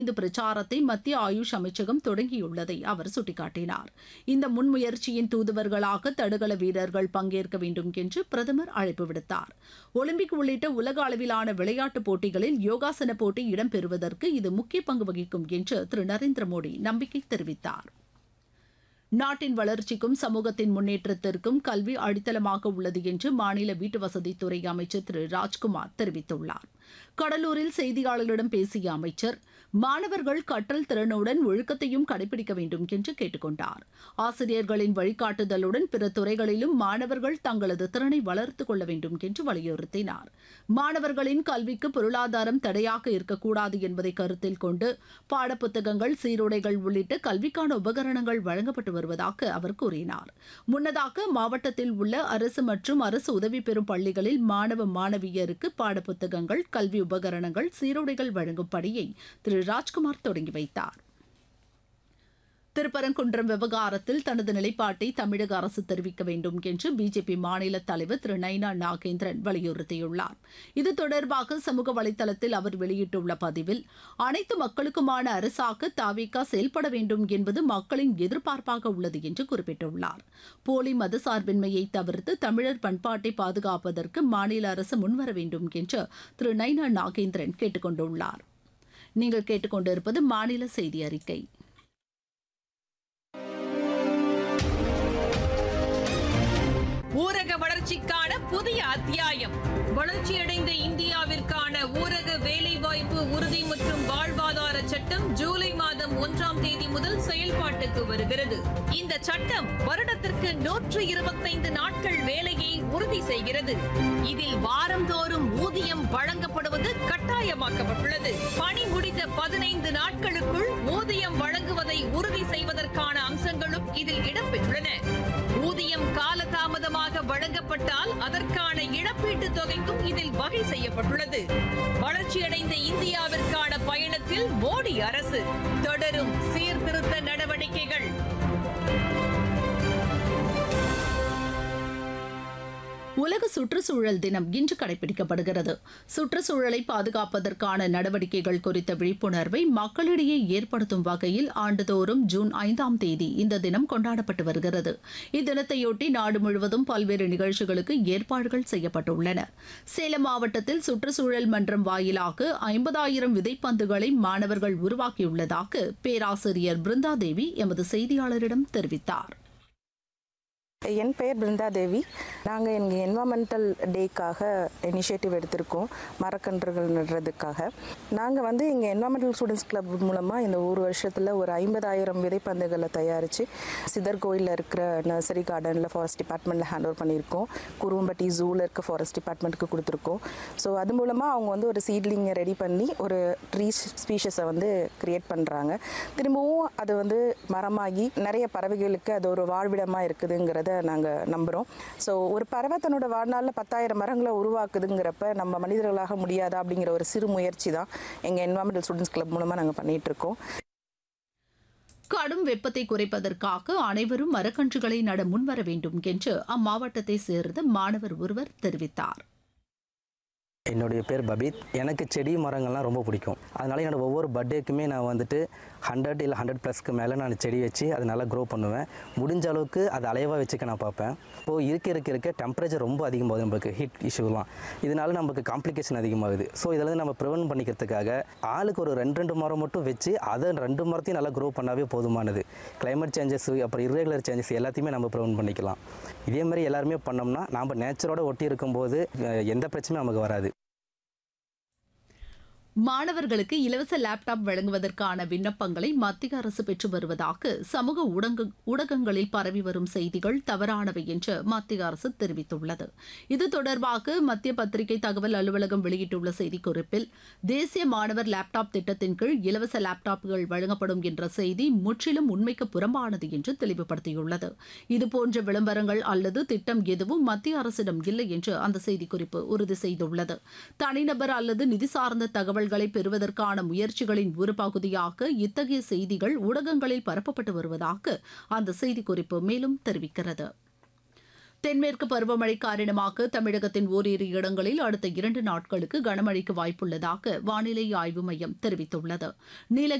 இந்த பிரச்சாரத்தை மத்திய ஆயுஷ் அமைச்சகம் தொடங்கியுள்ளதை அவர் சுட்டிக்காட்டினார் இந்த முன்முயற்சியின் தூதுவர்களாக தடகள வீரர்கள் பங்கேற்க வேண்டும் என்று பிரதமர் அழைப்பு விடுத்தார் ஒலிம்பிக் உள்ளிட்ட உலக அளவிலான விளையாட்டுப் போட்டிகளில் யோகாசன போட்டி இடம்பெறுவதற்கு இது முக்கிய பங்கு வகிக்கும் என்று திரு நரேந்திர மோடி நம்பிக்கை தெரிவித்தார் நாட்டின் வளர்ச்சிக்கும் சமூகத்தின் முன்னேற்றத்திற்கும் கல்வி அடித்தளமாக உள்ளது என்று மாநில வீட்டுவசதித்துறை அமைச்சர் திரு ராஜ்குமார் தெரிவித்துள்ளார் கடலூரில் செய்தியாளர்களிடம் பேசிய அமைச்சர் மாணவர்கள் கற்றல் திறனுடன் ஒழுக்கத்தையும் கடைபிடிக்க வேண்டும் என்று கேட்டுக்கொண்டார் ஆசிரியர்களின் வழிகாட்டுதலுடன் பிற துறைகளிலும் மாணவர்கள் தங்களது திறனை வளர்த்துக் கொள்ள வேண்டும் என்று வலியுறுத்தினார் மாணவர்களின் கல்விக்கு பொருளாதாரம் தடையாக இருக்கக்கூடாது என்பதை கருத்தில் கொண்டு பாடப்புத்தகங்கள் சீருடைகள் உள்ளிட்ட கல்விக்கான உபகரணங்கள் வழங்கப்பட்டு வருவதாக அவர் கூறினார் முன்னதாக மாவட்டத்தில் உள்ள அரசு மற்றும் அரசு உதவி பெறும் பள்ளிகளில் மாணவ மாணவியருக்கு பாடப்புத்தகங்கள் கல்வி உபகரணங்கள் சீருடைகள் வழங்கும் பணியை திரு ராஜ்குமார் தொடங்கி வைத்தார் திருப்பரங்குன்றம் விவகாரத்தில் தனது நிலைப்பாட்டை தமிழக அரசு தெரிவிக்க வேண்டும் என்று பிஜேபி மாநில தலைவர் திரு நைனா நாகேந்திரன் வலியுறுத்தியுள்ளார் இது தொடர்பாக சமூக வலைதளத்தில் அவர் வெளியிட்டுள்ள பதிவில் அனைத்து மக்களுக்குமான அரசாக தாவிக செயல்பட வேண்டும் என்பது மக்களின் எதிர்பார்ப்பாக உள்ளது என்று குறிப்பிட்டுள்ளார் போலி மதசார்பின்மையை தவிர்த்து தமிழர் பண்பாட்டை பாதுகாப்பதற்கு மாநில அரசு முன்வர வேண்டும் என்று திரு நைனா நாகேந்திரன் கேட்டுக் கொண்டுள்ளார் நீங்கள் கேட்டுக்கொண்டிருப்பது மாநில செய்தி அறிக்கை ஊரக வளர்ச்சிக்கான புதிய அத்தியாயம் வளர்ச்சியடைந்த இந்தியாவிற்கான ஊரக வேலைவாய்ப்பு உறுதி மற்றும் வாழ்வாதார சட்டம் ஜூலை மாதம் ஒன்றாம் தேதி முதல் செயல்பாட்டுக்கு வருகிறது இந்த சட்டம் வருடத்திற்கு நூற்று இருபத்தைந்து நாட்கள் வேலையை உறுதி செய்கிறது இதில் வாரந்தோறும் ஊதியம் வழங்கப்படுவது கட்டாயமாக்கப்பட்டுள்ளது பணி முடிந்த பதினைந்து நாட்களுக்குள் ஊதியம் வழங்குவதை உறுதி செய்வதற்கான அம்சங்களும் இதில் இடம்பெற்றுள்ளன ஊதியம் காலதாமதமாக வழங்கப்பட்டால் அதற்கான இழப்பீட்டுத் தொகைக்கும் இதில் வகை செய்யப்பட்டுள்ளது வளர்ச்சியடைந்த இந்தியாவிற்கான பயணத்தில் மோடி அரசு தொடரும் சீர்திருத்த நடவடிக்கைகள் உலக சுற்றுச்சூழல் தினம் இன்று கடைபிடிக்கப்படுகிறது சுற்றுச்சூழலை பாதுகாப்பதற்கான நடவடிக்கைகள் குறித்த விழிப்புணர்வை மக்களிடையே ஏற்படுத்தும் வகையில் ஆண்டுதோறும் ஜூன் ஐந்தாம் தேதி இந்த தினம் கொண்டாடப்பட்டு வருகிறது இத்தினத்தையொட்டி நாடு முழுவதும் பல்வேறு நிகழ்ச்சிகளுக்கு ஏற்பாடுகள் செய்யப்பட்டுள்ளன சேலம் மாவட்டத்தில் சுற்றுச்சூழல் மன்றம் வாயிலாக ஐம்பதாயிரம் விதைப்பந்துகளை மாணவர்கள் உருவாக்கியுள்ளதாக பேராசிரியர் பிருந்தாதேவி எமது செய்தியாளரிடம் தெரிவித்தார் என் பெயர் பிருந்தா தேவி நாங்கள் எங்கள் என்வாமெண்டல் டேக்காக இனிஷியேட்டிவ் எடுத்திருக்கோம் மரக்கன்றுகள் நடுறதுக்காக நாங்கள் வந்து எங்கள் என்வாமெண்டல் ஸ்டூடெண்ட்ஸ் கிளப் மூலமாக இந்த ஒரு வருஷத்தில் ஒரு ஐம்பதாயிரம் விதைப்பந்துகளை தயாரித்து சிதர் கோயிலில் இருக்கிற நர்சரி கார்டனில் ஃபாரஸ்ட் டிபார்ட்மெண்ட்டில் ஹேண்ட் ஓவர் பண்ணியிருக்கோம் குருவம்பட்டி ஜூவில் இருக்க ஃபாரஸ்ட் டிபார்ட்மெண்ட்டுக்கு கொடுத்துருக்கோம் ஸோ அது மூலமாக அவங்க வந்து ஒரு சீட்லிங்கை ரெடி பண்ணி ஒரு ட்ரீ ஸ்பீஷஸை வந்து க்ரியேட் பண்ணுறாங்க திரும்பவும் அது வந்து மரமாகி நிறைய பறவைகளுக்கு அது ஒரு வாழ்விடமாக இருக்குதுங்கிறத நாங்கள் நம்புகிறோம் ஸோ ஒரு பறவை தன்னோட வாழ்நாளில் பத்தாயிரம் மரங்களை உருவாக்குதுங்கிறப்ப நம்ம மனிதர்களாக முடியாதா அப்படிங்கிற ஒரு சிறு முயற்சி தான் எங்கள் என்வாமெண்டல் ஸ்டூடெண்ட்ஸ் கிளப் மூலமாக நாங்கள் பண்ணிகிட்ருக்கோம் கடும் வெப்பத்தை குறைப்பதற்காக அனைவரும் மரக்கன்றுகளை நட முன்வர வேண்டும் என்று அம்மாவட்டத்தை சேர்ந்த மாணவர் ஒருவர் தெரிவித்தார் என்னுடைய பேர் பபீத் எனக்கு செடி மரங்கள்லாம் ரொம்ப பிடிக்கும் அதனால என்னோட ஒவ்வொரு பர்த்டேக்குமே நான் வந்துட்டு ஹண்ட்ரட் இல்லை ஹண்ட்ரட் ப்ளஸ்க்கு மேலே நான் செடி வச்சு அதை நல்லா க்ரோ பண்ணுவேன் முடிஞ்ச அளவுக்கு அது அலைவாக வச்சுக்க நான் பார்ப்பேன் இப்போது இருக்க இருக்க இருக்க டெம்பரேச்சர் ரொம்ப அதிகமாகுது நமக்கு ஹீட் இஷ்யூலாம் இதனால நமக்கு காம்ப்ளிகேஷன் அதிகமாகுது ஸோ இதில் நம்ம ப்ரிவென்ட் பண்ணிக்கிறதுக்காக ஆளுக்கு ஒரு ரெண்டு ரெண்டு மரம் மட்டும் வச்சு அதை ரெண்டு மரத்தையும் நல்லா க்ரோ பண்ணாவே போதுமானது கிளைமேட் சேஞ்சஸ் அப்புறம் irregular சேஞ்சஸ் எல்லாத்தையுமே நம்ம ப்ரிவென்ட் பண்ணிக்கலாம் இதே மாதிரி எல்லாருமே பண்ணோம்னா நாம் நேச்சரோட ஒட்டி இருக்கும்போது அஹ், எந்த பிரச்சனையும் நமக்கு வராது மாணவர்களுக்கு இலவச லேப்டாப் வழங்குவதற்கான விண்ணப்பங்களை மத்திய அரசு பெற்று வருவதாக சமூக ஊடக ஊடகங்களில் பரவி வரும் செய்திகள் தவறானவை என்று மத்திய அரசு தெரிவித்துள்ளது இது தொடர்பாக மத்திய பத்திரிகை தகவல் அலுவலகம் வெளியிட்டுள்ள செய்திக்குறிப்பில் தேசிய மாணவர் லேப்டாப் திட்டத்தின் கீழ் இலவச லேப்டாப்புகள் வழங்கப்படும் என்ற செய்தி முற்றிலும் உண்மைக்கு புறம்பானது என்று தெளிவுபடுத்தியுள்ளது இதுபோன்ற விளம்பரங்கள் அல்லது திட்டம் எதுவும் மத்திய அரசிடம் இல்லை என்று அந்த செய்திக்குறிப்பு உறுதி செய்துள்ளது தனிநபர் அல்லது நிதி சார்ந்த தகவல்களை பெறுவதற்கான முயற்சிகளின் ஒரு பகுதியாக இத்தகைய செய்திகள் ஊடகங்களில் பரப்பப்பட்டு வருவதாக அந்த செய்திக்குறிப்பு மேலும் தெரிவிக்கிறது தென்மேற்கு பருவமழை காரணமாக தமிழகத்தின் ஓரிரு இடங்களில் அடுத்த இரண்டு நாட்களுக்கு கனமழைக்கு வாய்ப்புள்ளதாக வானிலை ஆய்வு மையம் தெரிவித்துள்ளது நீலகிரி